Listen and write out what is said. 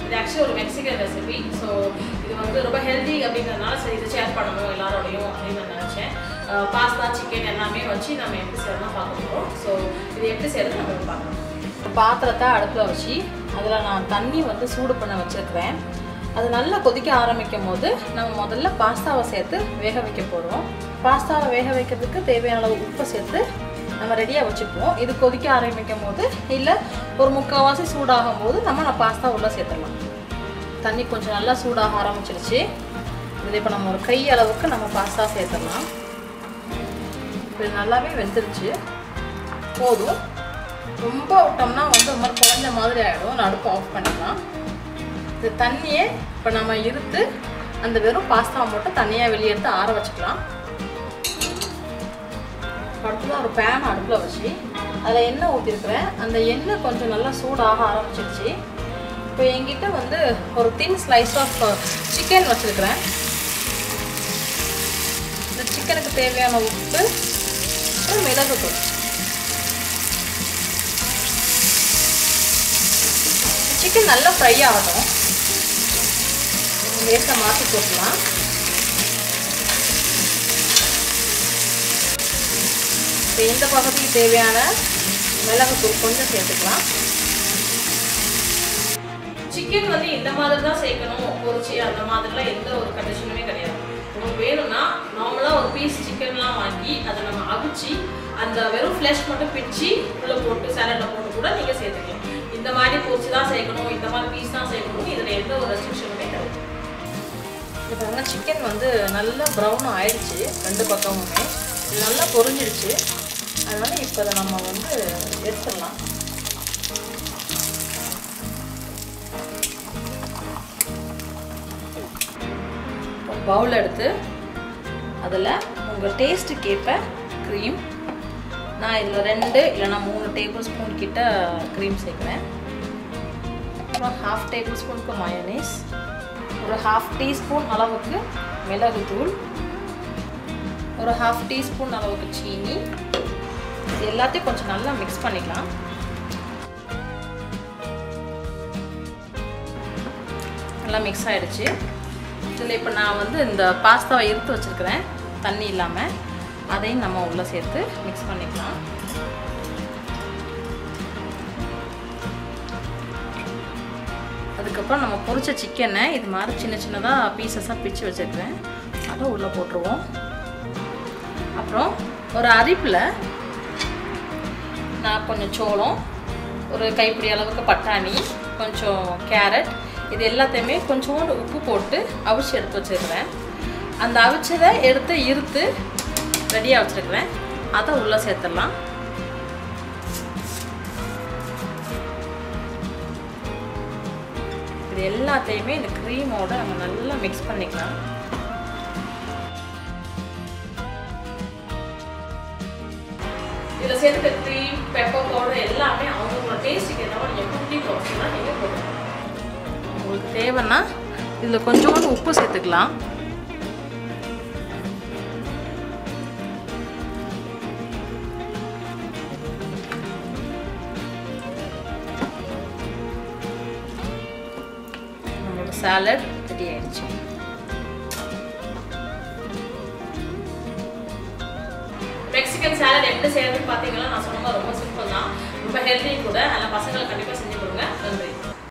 இது ஆக்சுவலி ஒரு Mexican recipe so இது வந்து ரொம்ப ஹெல்தி அப்படிங்கிறதுனால சரி இதை ஷேர் பண்ணணும் எல்லாரோடையும் அப்படின்னு நான் நினச்சேன் பாஸ்தா சிக்கன் எல்லாமே வச்சு நம்ம எப்படி செய்யணும் பார்க்க போகிறோம் ஸோ இது எப்படி செய்யறது நம்ம இப்ப பார்க்கலாம் பாத்திரத்தை அடுப்பில் வச்சு அதில் நான் தண்ணி வந்து சூடு பண்ண வச்சுருக்கிறேன் அது நல்லா கொதிக்க ஆரம்பிக்கும் போது நம்ம முதல்ல பாஸ்தாவை சேர்த்து வேக வைக்க போகிறோம் பாஸ்தாவை வேக வைக்கிறதுக்கு தேவையான அளவு உப்பை சேர்த்து நம்ம ரெடியாக வச்சுக்குவோம் இது கொதிக்க ஆரம்பிக்கும் போது இல்லை ஒரு முக்கால்வாசி சூடாகும் போது நம்ம நான் பாஸ்தா உள்ளே சேர்த்துடலாம் தண்ணி கொஞ்சம் நல்லா சூடாக ஆரம்பிச்சிருச்சு இதில் இப்போ நம்ம ஒரு கை அளவுக்கு நம்ம பாஸ்தா சேர்த்துடலாம் இது நல்லாவே வெந்துருச்சு போதும் ரொம்ப விட்டோம்னா வந்து ஒரு மாதிரி குழஞ்ச மாதிரி ஆகிடும் நடுப்பு ஆஃப் பண்ணிக்கலாம் இது தண்ணியே இப்போ நம்ம இருத்து அந்த வெறும் பாஸ்தாவை மட்டும் தனியாக வெளியே எடுத்து ஆற வச்சுக்கலாம் அடுத்ததான் ஒரு பேன் அடுப்பில் வச்சு அதில் எண்ணெய் ஊற்றிருக்கிறேன் அந்த எண்ணெய் கொஞ்சம் நல்லா சூடாக ஆரம்பிச்சிருச்சு இப்போ என்கிட்ட வந்து ஒரு தின் ஸ்லைஸ் ஆஃப் சிக்கன் வச்சுருக்கிறேன் இந்த சிக்கனுக்கு தேவையான உப்பு அப்புறம் மிளகுத்தூள் சிக்கன் நல்லா ஃப்ரை ஆகட்டும் லேசாக மாற்றி போட்டுக்கலாம் இப்போ இந்த பகுதிக்கு தேவையான மிளகுத்தூள் கொஞ்சம் சேர்த்துக்கலாம் சிக்கன் வந்து இந்த மாதிரி தான் சேர்க்கணும் பொரிச்சு அந்த மாதிரிலாம் எந்த ஒரு கண்டிஷனுமே கிடையாது உங்களுக்கு வேணும்னா நார்மலாக ஒரு பீஸ் சிக்கன்லாம் வாங்கி அதை நம்ம அவிச்சு அந்த வெறும் ஃப்ளஷ் மட்டும் பிச்சு உள்ளே போட்டு சேலடில் போட்டு கூட நீங்கள் சேர்த்துக்கலாம் இந்த மாதிரி பொரிச்சு தான் சேர்க்கணும் இந்த மாதிரி பீஸ் தான் சேர்க்கணும் இதில் எந்த ஒரு ரெஸ்ட்ரிக்ஷனுமே கிடையாது இப்போ பாருங்க சிக்கன் வந்து நல்லா ப்ரௌன் ஆயிடுச்சு ரெண்டு பக்கமுமே இது நல்லா பொரிஞ்சிடுச்சு அதனால இப்போ அதை நம்ம வந்து எடுத்துடலாம் பவுல் எடுத்து அதில் உங்கள் டேஸ்ட்டுக்கு ஏற்ப க்ரீம் நான் இதில் ரெண்டு இல்லைனா மூணு டேபிள் ஸ்பூன் கிட்ட க்ரீம் சேர்க்குறேன் அப்புறம் ஹாஃப் டேபிள் ஸ்பூனுக்கு மயோனீஸ் ஒரு ஹாஃப் டீஸ்பூன் அளவுக்கு மிளகுத்தூள் ஒரு ஹாஃப் டீஸ்பூன் அளவுக்கு சீனி இது எல்லாத்தையும் கொஞ்சம் நல்லா மிக்ஸ் பண்ணிக்கலாம் நல்லா மிக்ஸ் ஆகிடுச்சு இதில் இப்போ நான் வந்து இந்த பாஸ்தாவை இருத்து வச்சுருக்கிறேன் தண்ணி இல்லாமல் அதையும் நம்ம உள்ளே சேர்த்து மிக்ஸ் பண்ணிக்கலாம் அதுக்கப்புறம் நம்ம பொரிச்ச சிக்கனை இது மாதிரி சின்ன சின்னதாக பீசஸாக பிச்சு வச்சுருக்கிறேன் அதை உள்ளே போட்டுருவோம் அப்புறம் ஒரு அரிப்பில் நான் கொஞ்சம் சோளம் ஒரு கைப்பிடி அளவுக்கு பட்டாணி கொஞ்சம் கேரட் இது எல்லாத்தையுமே கொஞ்சோண்டு உப்பு போட்டு அவிச்சு எடுத்து வச்சுருக்கிறேன் அந்த அவிச்சதை எடுத்து இருத்து ரெடியாக வச்சுருக்கிறேன் அதை உள்ளே சேர்த்துடலாம் இது எல்லாத்தையுமே இந்த க்ரீமோட நம்ம நல்லா மிக்ஸ் பண்ணிக்கலாம் இதில் சேர்த்துக்க க்ரீம் பெப்பர் பவுடர் எல்லாமே அவங்களோட டேஸ்ட்டுக்கு ஏற்ற மாதிரி நீங்கள் குட்டி ப்ராசஸ்லாம் நீங்கள் போட்டுக்கலாம் உங்களுக்கு தேவைன்னா இதில் கொஞ்சோண்டு உப்பு சேர்த்துக்கலாம் நம்மளோட சாலட் ரெடி ஆயிடுச்சு மெக்சிகன் சாலட் எப்படி செய்யறதுன்னு பார்த்தீங்கன்னா நான் சொன்ன